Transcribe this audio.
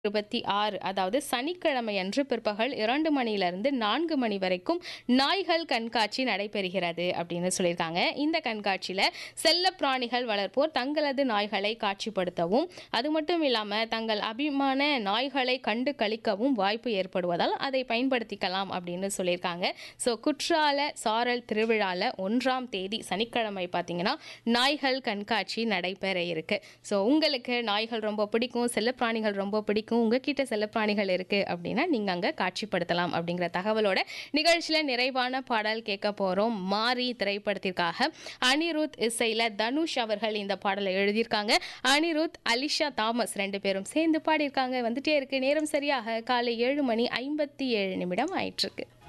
இருபத்தி ஆறு அதாவது சனிக்கிழமை அன்று பிற்பகல் இரண்டு மணியிலிருந்து நான்கு மணி வரைக்கும் நாய்கள் கண்காட்சி நடைபெறுகிறது அப்படின்னு சொல்லியிருக்காங்க இந்த கண்காட்சியில் செல்ல பிராணிகள் வளர்ப்போர் தங்களது நாய்களை காட்சிப்படுத்தவும் அது மட்டும் இல்லாமல் தங்கள் அபிமான நாய்களை கண்டு கழிக்கவும் வாய்ப்பு ஏற்படுவதால் அதை பயன்படுத்திக்கலாம் அப்படின்னு சொல்லியிருக்காங்க ஸோ குற்றால சாரல் திருவிழாவில் ஒன்றாம் தேதி சனிக்கிழமை பார்த்தீங்கன்னா நாய்கள் கண்காட்சி நடைபெற இருக்கு ஸோ உங்களுக்கு நாய்கள் ரொம்ப பிடிக்கும் செல்லப்பிராணிகள் ரொம்ப பிடிக்கும் உங்ககிட்ட செல்லப்பிராணிகள் இருக்கு அப்படின்னா நீங்கள் அங்கே காட்சிப்படுத்தலாம் அப்படிங்கிற தகவலோட நிகழ்ச்சியில் நிறைவான பாடல் கேட்க போகிறோம் மாரி திரைப்படத்திற்காக அனிருத் இசையில் தனுஷ் அவர்கள் இந்த பாடலை எழுதியிருக்காங்க அனிருத் அலிஷா தாமஸ் ரெண்டு பேரும் சேர்ந்து பாடியிருக்காங்க வந்துட்டே இருக்கு நேரம் சரியாக காலை ஏழு மணி ஐம்பத்தி ஏழு நிமிடம் ஆயிட்டிருக்கு